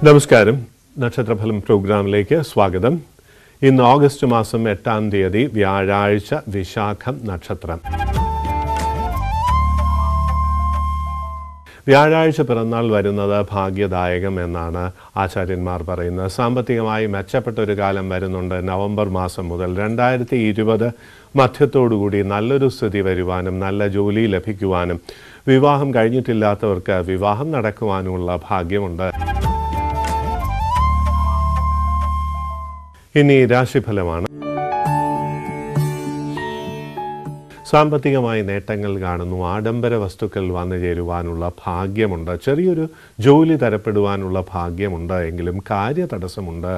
നമസ്കാരം നക്ഷത്രഫലം പ്രോഗ്രാമിലേക്ക് സ്വാഗതം ഇന്ന് ഓഗസ്റ്റ് മാസം എട്ടാം തീയതി വ്യാഴാഴ്ച വിശാഖം നക്ഷത്രം വ്യാഴാഴ്ച പിറന്നാൾ വരുന്നത് ഭാഗ്യദായകം എന്നാണ് ആചാര്യന്മാർ പറയുന്നത് സാമ്പത്തികമായി മെച്ചപ്പെട്ട ഒരു കാലം വരുന്നുണ്ട് നവംബർ മാസം മുതൽ രണ്ടായിരത്തി ഇരുപത് മധ്യത്തോടുകൂടി നല്ലൊരു സ്ഥിതി വരുവാനും നല്ല ജോലി ലഭിക്കുവാനും വിവാഹം കഴിഞ്ഞിട്ടില്ലാത്തവർക്ക് വിവാഹം നടക്കുവാനുമുള്ള ഭാഗ്യമുണ്ട് ഇനി രാശിഫലമാണ് സാമ്പത്തികമായി നേട്ടങ്ങൾ കാണുന്നു ആഡംബര വസ്തുക്കൾ വന്നു ചേരുവാനുള്ള ഭാഗ്യമുണ്ട് ചെറിയൊരു ജോലി തരപ്പെടുവാനുള്ള ഭാഗ്യമുണ്ട് എങ്കിലും കാര്യതടസ്സമുണ്ട്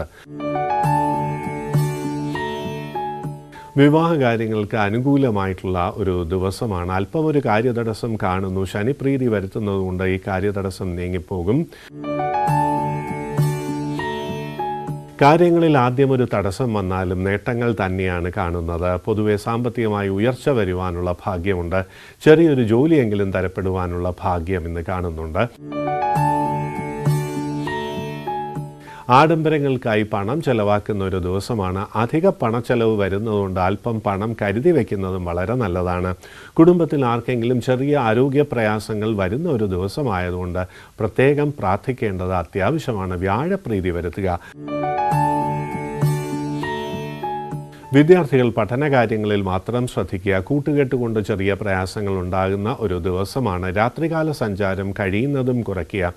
വിവാഹ കാര്യങ്ങൾക്ക് അനുകൂലമായിട്ടുള്ള ഒരു ദിവസമാണ് അല്പം ഒരു കാര്യതടസ്സം കാണുന്നു ശനിപ്രീതി വരുത്തുന്നതുകൊണ്ട് ഈ കാര്യതടസ്സം നീങ്ങിപ്പോകും കാര്യങ്ങളിൽ ആദ്യം ഒരു തടസ്സം വന്നാലും നേട്ടങ്ങൾ തന്നെയാണ് കാണുന്നത് പൊതുവെ സാമ്പത്തികമായി ഉയർച്ച വരുവാനുള്ള ഭാഗ്യമുണ്ട് ചെറിയൊരു ജോലിയെങ്കിലും തരപ്പെടുവാനുള്ള ഭാഗ്യം ഇന്ന് കാണുന്നുണ്ട് ആഡംബരങ്ങൾക്കായി പണം ചെലവാക്കുന്ന ഒരു ദിവസമാണ് അധിക പണച്ചെലവ് വരുന്നതുകൊണ്ട് അല്പം പണം കരുതി വയ്ക്കുന്നതും വളരെ നല്ലതാണ് കുടുംബത്തിൽ ആർക്കെങ്കിലും ചെറിയ ആരോഗ്യ പ്രയാസങ്ങൾ വരുന്ന ഒരു ദിവസമായതുകൊണ്ട് പ്രത്യേകം പ്രാർത്ഥിക്കേണ്ടത് അത്യാവശ്യമാണ് വ്യാഴപ്രീതി വരുത്തുക വിദ്യാർത്ഥികൾ പഠനകാര്യങ്ങളിൽ മാത്രം ശ്രദ്ധിക്കുക കൂട്ടുകെട്ട് കൊണ്ട് ചെറിയ പ്രയാസങ്ങൾ ഉണ്ടാകുന്ന ഒരു ദിവസമാണ് രാത്രികാല സഞ്ചാരം കഴിയുന്നതും കുറയ്ക്കുക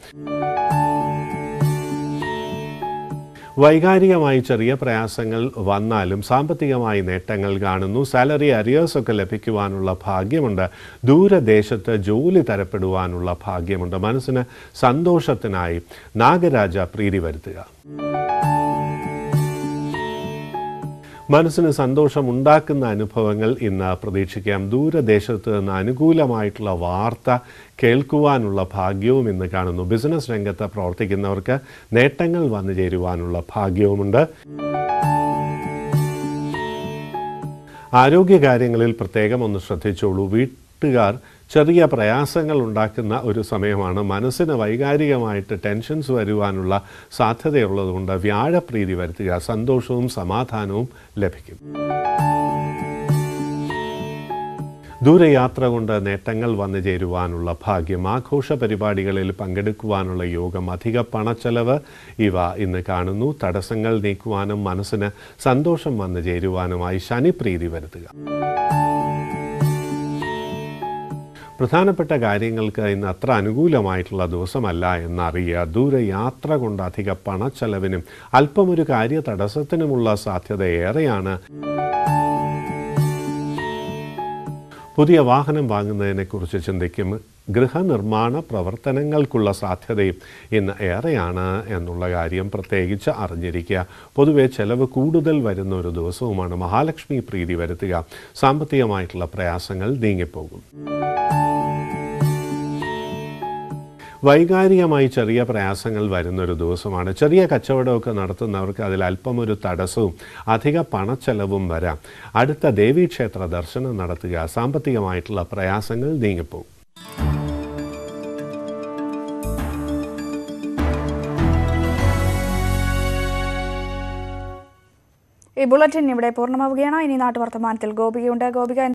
വൈകാരികമായി ചെറിയ പ്രയാസങ്ങൾ വന്നാലും സാമ്പത്തികമായി നേട്ടങ്ങൾ കാണുന്നു സാലറി അരിയേഴ്സ് ഒക്കെ ലഭിക്കുവാനുള്ള ഭാഗ്യമുണ്ട് ദൂരദേശത്ത് ജോലി തരപ്പെടുവാനുള്ള ഭാഗ്യമുണ്ട് മനസ്സിന് സന്തോഷത്തിനായി നാഗരാജ പ്രീതി വരുത്തുക മനസ്സിന് സന്തോഷം ഉണ്ടാക്കുന്ന അനുഭവങ്ങൾ ഇന്ന് പ്രതീക്ഷിക്കാം ദൂരദേശത്ത് നിന്ന് അനുകൂലമായിട്ടുള്ള വാർത്ത കേൾക്കുവാനുള്ള ഭാഗ്യവും ഇന്ന് കാണുന്നു ബിസിനസ് രംഗത്ത് പ്രവർത്തിക്കുന്നവർക്ക് നേട്ടങ്ങൾ വന്നു ചേരുവാനുള്ള ഭാഗ്യവുമുണ്ട് ആരോഗ്യകാര്യങ്ങളിൽ പ്രത്യേകം ഒന്ന് ശ്രദ്ധിച്ചോളൂ വീട്ടുകാർ ചെറിയ പ്രയാസങ്ങൾ ഉണ്ടാക്കുന്ന ഒരു സമയമാണ് മനസ്സിന് വൈകാരികമായിട്ട് ടെൻഷൻസ് വരുവാനുള്ള സാധ്യതയുള്ളതുകൊണ്ട് വ്യാഴപ്രീതി വരുത്തുക സന്തോഷവും സമാധാനവും ലഭിക്കും ദൂരയാത്ര കൊണ്ട് നേട്ടങ്ങൾ വന്നു ചേരുവാനുള്ള ഭാഗ്യം ആഘോഷ പരിപാടികളിൽ പങ്കെടുക്കുവാനുള്ള യോഗം അധിക പണച്ചെലവ് ഇവ ഇന്ന് കാണുന്നു തടസ്സങ്ങൾ നീക്കുവാനും മനസ്സിന് സന്തോഷം വന്നു ചേരുവാനുമായി ശനിപ്രീതി വരുത്തുക പ്രധാനപ്പെട്ട കാര്യങ്ങൾക്ക് ഇന്ന് അത്ര അനുകൂലമായിട്ടുള്ള ദിവസമല്ല എന്നറിയുക ദൂരയാത്ര കൊണ്ട് അധിക പണച്ചെലവിനും അല്പം ഒരു കാര്യ തടസ്സത്തിനുമുള്ള സാധ്യത ഏറെയാണ് പുതിയ വാഹനം വാങ്ങുന്നതിനെക്കുറിച്ച് ചിന്തിക്കും ഗൃഹനിർമ്മാണ പ്രവർത്തനങ്ങൾക്കുള്ള സാധ്യതയും ഇന്ന് ഏറെയാണ് എന്നുള്ള കാര്യം പ്രത്യേകിച്ച് അറിഞ്ഞിരിക്കുക പൊതുവെ ചെലവ് കൂടുതൽ വരുന്ന ഒരു ദിവസവുമാണ് മഹാലക്ഷ്മി പ്രീതി വരുത്തുക സാമ്പത്തികമായിട്ടുള്ള പ്രയാസങ്ങൾ നീങ്ങിപ്പോകും വൈകാരികമായി ചെറിയ പ്രയാസങ്ങൾ വരുന്നൊരു ദിവസമാണ് ചെറിയ കച്ചവടമൊക്കെ നടത്തുന്നവർക്ക് അതിൽ അല്പം ഒരു തടസ്സവും അധിക പണച്ചെലവും വരാം അടുത്ത ദേവീക്ഷേത്ര ദർശനം നടത്തുക സാമ്പത്തികമായിട്ടുള്ള പ്രയാസങ്ങൾ നീങ്ങിപ്പോകും ഈ ബുള്ളറ്റിൻ ഇവിടെ പൂർണ്ണമാവുകയാണ് ഇനി നാട്ടുവർത്തമാനത്തിൽ ഗോപികയുണ്ട് ഗോപിക